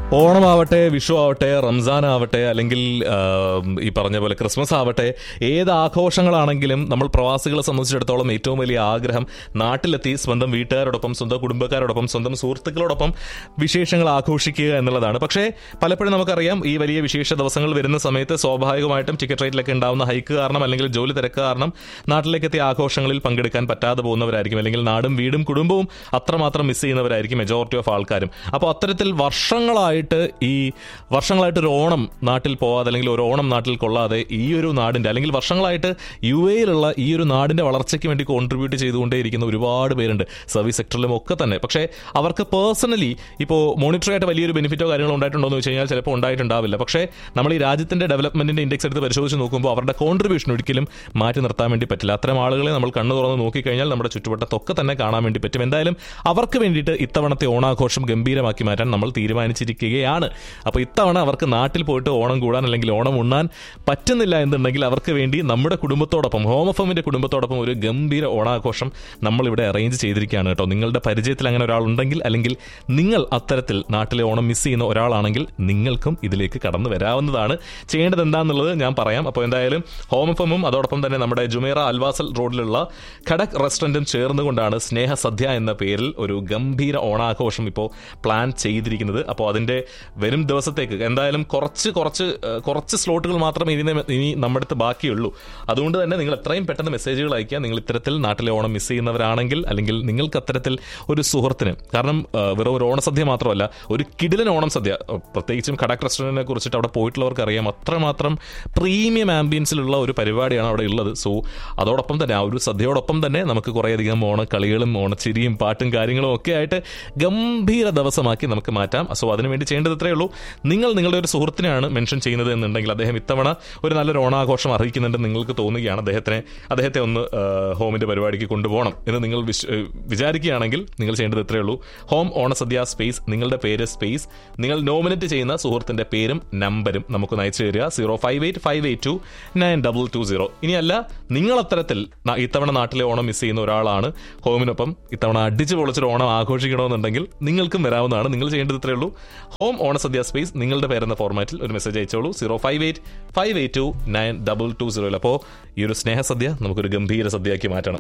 ഓണമാവട്ടെ വിഷു ആവട്ടെ റംസാൻ ആവട്ടെ അല്ലെങ്കിൽ ആ, ഈ പറഞ്ഞ പോലെ ക്രിസ്മസ് ആവട്ടെ ഏത് ആഘോഷങ്ങളാണെങ്കിലും നമ്മൾ പ്രവാസികളെ സംബന്ധിച്ചിടത്തോളം ഏറ്റവും വലിയ ആഗ്രഹം നാട്ടിലെത്തി സ്വന്തം വീട്ടുകാരോടൊപ്പം സ്വന്തം കുടുംബക്കാരോടൊപ്പം സ്വന്തം സുഹൃത്തുക്കളോടൊപ്പം വിശേഷങ്ങൾ ആഘോഷിക്കുക എന്നുള്ളതാണ് പക്ഷേ പലപ്പോഴും നമുക്കറിയാം ഈ വലിയ വിശേഷ ദിവസങ്ങൾ വരുന്ന സമയത്ത് സ്വാഭാവികമായിട്ടും ടിക്കറ്റ് റേറ്റിലൊക്കെ ഉണ്ടാവുന്ന ഹൈക്ക് കാരണം അല്ലെങ്കിൽ ജോലി തിരക്ക് കാരണം നാട്ടിലേക്ക് എത്തിയ ആഘോഷങ്ങളിൽ പങ്കെടുക്കാൻ പറ്റാതെ പോകുന്നവരായിരിക്കും അല്ലെങ്കിൽ നാടും വീടും കുടുംബവും അത്രമാത്രം മിസ് ചെയ്യുന്നവരായിരിക്കും മെജോറിറ്റി ഓഫ് ആൾക്കാരും അപ്പോൾ അത്തരത്തിൽ വർഷങ്ങളായിട്ട് ഈ വർഷങ്ങളായിട്ട് ഒരു ഓണം നാട്ടിൽ പോവാതെ അല്ലെങ്കിൽ ഒരു ഓണം നാട്ടിൽ കൊള്ളാതെ ഈ ഒരു നാടിന്റെ അല്ലെങ്കിൽ വർഷങ്ങളായിട്ട് യു എയിലുള്ള ഈ ഒരു നാടിന്റെ വളർച്ചയ്ക്ക് വേണ്ടി കോൺട്രിബ്യൂട്ട് ചെയ്തുകൊണ്ടേയിരിക്കുന്ന ഒരുപാട് പേരുണ്ട് സർവീസ് സെക്ടറിലും ഒക്കെ തന്നെ പക്ഷേ അവർക്ക് പേഴ്സണലി ഇപ്പോൾ മോണിറ്ററി ആയിട്ട് വലിയൊരു ബെനിഫിറ്റോ കാര്യങ്ങളോ ഉണ്ടായിട്ടുണ്ടോ എന്ന് വെച്ച് കഴിഞ്ഞാൽ ചിലപ്പോൾ ഉണ്ടായിട്ടുണ്ടാവില്ല പക്ഷേ നമ്മൾ ഈ രാജ്യത്തിന്റെ ഡെവലപ്മെന്റിന്റെ ഇൻഡെക്സ് എടുത്ത് പരിശോധിച്ച് നോക്കുമ്പോൾ അവരുടെ കോൺട്രിബ്യൂഷൻ ഒരിക്കലും മാറ്റി നിർത്താൻ വേണ്ടി പറ്റില്ല അത്തരം ആളുകളെ നമ്മൾ കണ്ണു തുറന്ന് നോക്കിക്കഴിഞ്ഞാൽ നമ്മുടെ ചുറ്റുവട്ടത്തൊക്കെ തന്നെ കാണാൻ വേണ്ടി പറ്റും എന്തായാലും അവർക്ക് വേണ്ടിയിട്ട് ഇത്തവണത്തെ ഓണാഘോഷം ഗംഭീരമാക്കി മാറ്റാൻ നമ്മൾ തീരുമാനിച്ചിരിക്കുകയാണ് അപ്പോൾ ഇത്തവണ അവർക്ക് നാട്ടിൽ പോയിട്ട് ഓണം കൂടാൻ അല്ലെങ്കിൽ ഓണം ഉണ്ണാൻ പറ്റുന്നില്ല എന്നുണ്ടെങ്കിൽ അവർക്ക് വേണ്ടി നമ്മുടെ കുടുംബത്തോടൊപ്പം ഹോം എഫമിന്റെ കുടുംബത്തോടൊപ്പം ഒരു ഗംഭീര ഓണാഘോഷം നമ്മളിവിടെ അറേഞ്ച് ചെയ്തിരിക്കുകയാണ് കേട്ടോ നിങ്ങളുടെ പരിചയത്തിൽ അങ്ങനെ ഒരാളുണ്ടെങ്കിൽ അല്ലെങ്കിൽ നിങ്ങൾ അത്തരത്തിൽ നാട്ടിലെ ഓണം മിസ് ചെയ്യുന്ന ഒരാളാണെങ്കിൽ നിങ്ങൾക്കും ഇതിലേക്ക് കടന്നു വരാവുന്നതാണ് ചെയ്യേണ്ടത് എന്താണെന്നുള്ളത് ഞാൻ പറയാം അപ്പോൾ എന്തായാലും ഹോം എഫമും അതോടൊപ്പം തന്നെ നമ്മുടെ ജുമേറ അൽവാസൽ റോഡിലുള്ള ഖടക് റെസ്റ്റോറൻറ്റും ചേർന്നുകൊണ്ടാണ് സ്നേഹ സദ്യ എന്ന പേരിൽ ഒരു ഗംഭീര ഓണാഘോഷം ഇപ്പോൾ പ്ലാൻ ചെയ്തിരിക്കുന്നത് അപ്പോൾ അതിന്റെ വരും ദിവസത്തേക്ക് എന്തായാലും കുറച്ച് കുറച്ച് ഏഹ്, കുറച്ച് സ്ലോട്ടുകൾ മാത്രമേ ഇനി ഇനി നമ്മുടെ അടുത്ത് ബാക്കിയുള്ളൂ അതുകൊണ്ട് തന്നെ നിങ്ങൾ എത്രയും പെട്ടെന്ന് മെസ്സേജുകൾ അയക്കുക നിങ്ങൾ ഇത്തരത്തിൽ നാട്ടിലെ ഓണം മിസ് ചെയ്യുന്നവരാണെങ്കിൽ അല്ലെങ്കിൽ നിങ്ങൾക്ക് അത്തരത്തിൽ ഒരു സുഹൃത്തിന് കാരണം ഏഹ്, വെറും ഒരു ഓണസദ്യ മാത്രമല്ല ഒരു കിടിലൻ ഓണം സദ്യ ഏഹ്, പ്രത്യേകിച്ചും ഖടക് റെസ്റ്റോറൻറ്റിനെ കുറിച്ചിട്ട് അവിടെ പോയിട്ടുള്ളവർക്ക് അറിയാം അത്രമാത്രം പ്രീമിയം ആംബിയൻസിലുള്ള ഒരു പരിപാടിയാണ് അവിടെ ഉള്ളത് സോ അതോടൊപ്പം തന്നെ ആ ഒരു സദ്യയോടൊപ്പം തന്നെ നമുക്ക് കുറേയധികം ഓണക്കളികളും ഓണച്ചിരിയും പാട്ടും കാര്യങ്ങളും ഒക്കെ ആയിട്ട് ഗംഭീര ദിവസമാക്കി നമുക്ക് മാറ്റാം സോ അതിനുവേണ്ടി ചെയ്യേണ്ടത് ഇത്രയേ ഉള്ളൂ നിങ്ങൾ നിങ്ങളുടെ ഒരു സുഹൃത്തിനെയാണ് മെൻഷൻ ചെയ്യുന്നത് എന്നുണ്ടെങ്കിൽ അദ്ദേഹം ഇത്തവണ ഒരു നല്ലൊരു ഓണാഘോഷം അർഹിക്കുന്നുണ്ട് നിങ്ങൾക്ക് തോന്നുകയാണ് അദ്ദേഹത്തിനെ അദ്ദേഹത്തെ ഒന്ന് ആ, ഹോമിന്റെ പരിപാടിക്ക് കൊണ്ടുപോകണം എന്ന് നിങ്ങൾ വിശ്- ഏ, വിചാരിക്കുകയാണെങ്കിൽ നിങ്ങൾ ചെയ്യേണ്ടത് ഇത്രയേ ഉള്ളൂ ഹോം ഓണസദ്യ സ്പേസ് നിങ്ങളുടെ പേര് സ്പേസ് നിങ്ങൾ നോമിനേറ്റ് ചെയ്യുന്ന സുഹൃത്തിന്റെ പേരും നമ്പരും നമുക്ക് അയച്ചു തരിക zero five eight five eight two nine double two zero ഇനിയല്ല നിങ്ങൾ അത്തരത്തിൽ ന- ഇത്തവണ നാട്ടിലെ ഓണം മിസ് ചെയ്യുന്ന ഒരാളാണ് ഹോമിനൊപ്പം ഇത്തവണ അടിച്ചു പൊളിച്ചൊരു ഓണം ആഘോഷിക്കണമെന്നുണ്ടെങ്കിൽ നിങ്ങൾക്കും വരാവുന്നതാണ് നിങ്ങൾ ചെയ്യേണ്ടത് ഇത്രയേ ഉള്ളൂ ഹോം ഓണസദ്യ സ്പേസ് നിങ്ങളുടെ പേരെന്ന ഫോർമാറ്റിൽ ഒരു മെസ്സേജ് അയച്ചോളൂ zero five eight five eight two nine double two സീറോയിൽ അപ്പോൾ ഈ ഒരു സ്നേഹസദ്യ നമുക്കൊരു ഗംഭീര സദ്യയാക്കി മാറ്റണം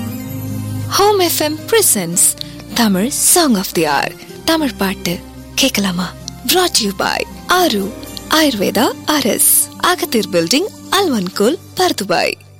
home FM presents Tamil song of the hour Tamil பாட்டு கேட்கலாமா brought யூ பாய் ஆரு ஆயுர்வேதா அரஸ் அகத்தீர் பில்டிங் அல்வன்கோல் பர்துபாய்